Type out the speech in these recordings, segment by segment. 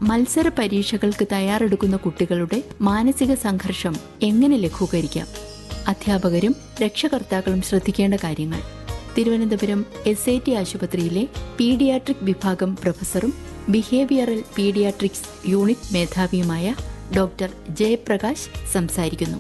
മത്സര പരീക്ഷകൾക്ക് തയ്യാറെടുക്കുന്ന കുട്ടികളുടെ മാനസിക സംഘർഷം എങ്ങനെ ലഘൂകരിക്കാം അധ്യാപകരും രക്ഷകർത്താക്കളും ശ്രദ്ധിക്കേണ്ട കാര്യങ്ങൾ തിരുവനന്തപുരം എസ് ഐ ടി ആശുപത്രിയിലെ പീഡിയാട്രിക് വിഭാഗം പ്രൊഫസറും ബിഹേവിയറൽ പീഡിയാട്രിക്സ് യൂണിറ്റ് മേധാവിയുമായ ഡോക്ടർ ജയപ്രകാശ് സംസാരിക്കുന്നു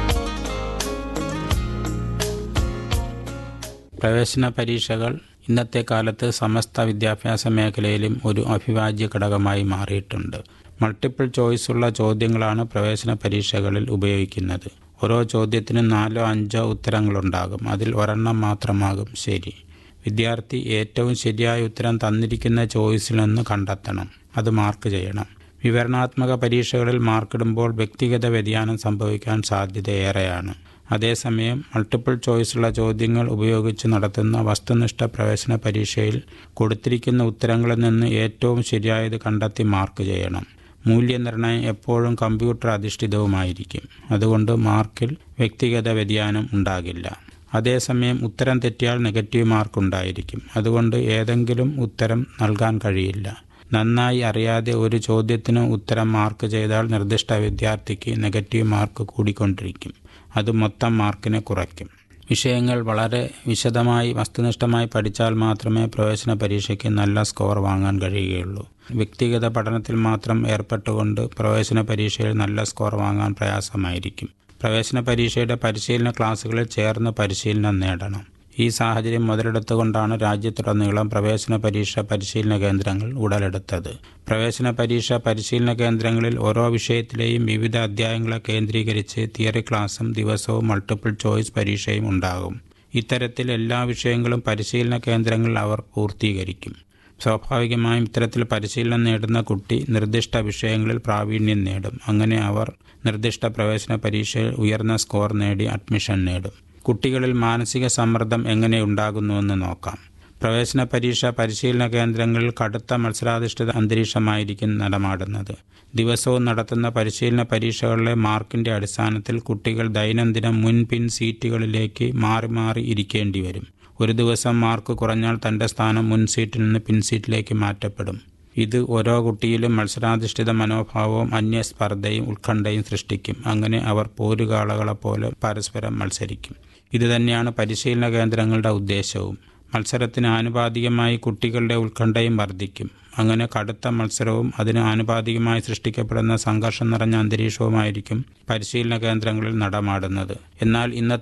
പ്രവേശന പരീക്ഷകൾ ഇന്നത്തെ കാലത്ത് സമസ്ത വിദ്യാഭ്യാസ മേഖലയിലും ഒരു അഭിവാജ്യ ഘടകമായി മാറിയിട്ടുണ്ട് മൾട്ടിപ്പിൾ ചോയ്സുള്ള ചോദ്യങ്ങളാണ് പ്രവേശന പരീക്ഷകളിൽ ഉപയോഗിക്കുന്നത് ഓരോ ചോദ്യത്തിനും നാലോ അഞ്ചോ ഉത്തരങ്ങളുണ്ടാകും അതിൽ ഒരെണ്ണം മാത്രമാകും ശരി വിദ്യാർത്ഥി ഏറ്റവും ശരിയായ ഉത്തരം തന്നിരിക്കുന്ന ചോയ്സിൽ നിന്ന് കണ്ടെത്തണം അത് മാർക്ക് ചെയ്യണം വിവരണാത്മക പരീക്ഷകളിൽ മാർക്കിടുമ്പോൾ വ്യക്തിഗത വ്യതിയാനം സംഭവിക്കാൻ സാധ്യതയേറെയാണ് അതേസമയം മൾട്ടിപ്പിൾ ചോയ്സുള്ള ചോദ്യങ്ങൾ ഉപയോഗിച്ച് നടത്തുന്ന വസ്തുനിഷ്ഠ പ്രവേശന പരീക്ഷയിൽ കൊടുത്തിരിക്കുന്ന ഉത്തരങ്ങളിൽ നിന്ന് ഏറ്റവും ശരിയായത് കണ്ടെത്തി മാർക്ക് ചെയ്യണം മൂല്യനിർണ്ണയം എപ്പോഴും കമ്പ്യൂട്ടർ അധിഷ്ഠിതവുമായിരിക്കും അതുകൊണ്ട് മാർക്കിൽ വ്യക്തിഗത വ്യതിയാനം ഉണ്ടാകില്ല അതേസമയം ഉത്തരം തെറ്റിയാൽ നെഗറ്റീവ് മാർക്ക് ഉണ്ടായിരിക്കും അതുകൊണ്ട് ഏതെങ്കിലും ഉത്തരം നൽകാൻ കഴിയില്ല നന്നായി അറിയാതെ ഒരു ചോദ്യത്തിന് ഉത്തരം മാർക്ക് ചെയ്താൽ നിർദ്ദിഷ്ട വിദ്യാർത്ഥിക്ക് നെഗറ്റീവ് മാർക്ക് കൂടിക്കൊണ്ടിരിക്കും അത് മൊത്തം മാർക്കിനെ കുറയ്ക്കും വിഷയങ്ങൾ വളരെ വിശദമായി വസ്തുനിഷ്ഠമായി പഠിച്ചാൽ മാത്രമേ പ്രവേശന പരീക്ഷയ്ക്ക് നല്ല സ്കോർ വാങ്ങാൻ കഴിയുകയുള്ളൂ വ്യക്തിഗത പഠനത്തിൽ മാത്രം ഏർപ്പെട്ടുകൊണ്ട് പ്രവേശന പരീക്ഷയിൽ നല്ല സ്കോർ വാങ്ങാൻ പ്രയാസമായിരിക്കും പ്രവേശന പരീക്ഷയുടെ പരിശീലന ക്ലാസ്സുകളിൽ ചേർന്ന് പരിശീലനം നേടണം ഈ സാഹചര്യം മുതലെടുത്തുകൊണ്ടാണ് രാജ്യത്തുടനീളം പ്രവേശന പരീക്ഷ പരിശീലന കേന്ദ്രങ്ങൾ ഉടലെടുത്തത് പ്രവേശന പരീക്ഷ പരിശീലന കേന്ദ്രങ്ങളിൽ ഓരോ വിഷയത്തിലെയും വിവിധ അധ്യായങ്ങളെ കേന്ദ്രീകരിച്ച് തിയറി ക്ലാസും ദിവസവും മൾട്ടിപ്പിൾ ചോയ്സ് പരീക്ഷയും ഉണ്ടാകും ഇത്തരത്തിൽ എല്ലാ വിഷയങ്ങളും പരിശീലന കേന്ദ്രങ്ങളിൽ അവർ പൂർത്തീകരിക്കും സ്വാഭാവികമായും ഇത്തരത്തിൽ പരിശീലനം നേടുന്ന കുട്ടി നിർദ്ദിഷ്ട വിഷയങ്ങളിൽ പ്രാവീണ്യം നേടും അങ്ങനെ അവർ നിർദ്ദിഷ്ട പ്രവേശന പരീക്ഷയിൽ ഉയർന്ന സ്കോർ നേടി അഡ്മിഷൻ നേടും കുട്ടികളിൽ മാനസിക സമ്മർദ്ദം എങ്ങനെ ഉണ്ടാകുന്നുവെന്ന് നോക്കാം പ്രവേശന പരീക്ഷ പരിശീലന കേന്ദ്രങ്ങളിൽ കടുത്ത മത്സരാധിഷ്ഠിത അന്തരീക്ഷമായിരിക്കും നടമാടുന്നത് ദിവസവും നടത്തുന്ന പരിശീലന പരീക്ഷകളിലെ മാർക്കിന്റെ അടിസ്ഥാനത്തിൽ കുട്ടികൾ ദൈനംദിനം മുൻപിൻ സീറ്റുകളിലേക്ക് മാറി മാറി ഇരിക്കേണ്ടി വരും ഒരു ദിവസം മാർക്ക് കുറഞ്ഞാൽ തന്റെ സ്ഥാനം മുൻ സീറ്റിൽ നിന്ന് പിൻ സീറ്റിലേക്ക് മാറ്റപ്പെടും ഇത് ഓരോ കുട്ടിയിലും മത്സരാധിഷ്ഠിത മനോഭാവവും അന്യസ്പർദ്ധയും ഉത്കണ്ഠയും സൃഷ്ടിക്കും അങ്ങനെ അവർ പോരുകാളകളെ പോലെ പരസ്പരം മത്സരിക്കും ഇതുതന്നെയാണ് പരിശീലന കേന്ദ്രങ്ങളുടെ ഉദ്ദേശവും മത്സരത്തിന് ആനുപാതികമായി കുട്ടികളുടെ ഉത്കണ്ഠയും വർദ്ധിക്കും അങ്ങനെ കടുത്ത മത്സരവും അതിന് ആനുപാതികമായി സൃഷ്ടിക്കപ്പെടുന്ന സംഘർഷം നിറഞ്ഞ അന്തരീക്ഷവുമായിരിക്കും പരിശീലന കേന്ദ്രങ്ങളിൽ നടമാടുന്നത് എന്നാൽ ഇന്നത്തെ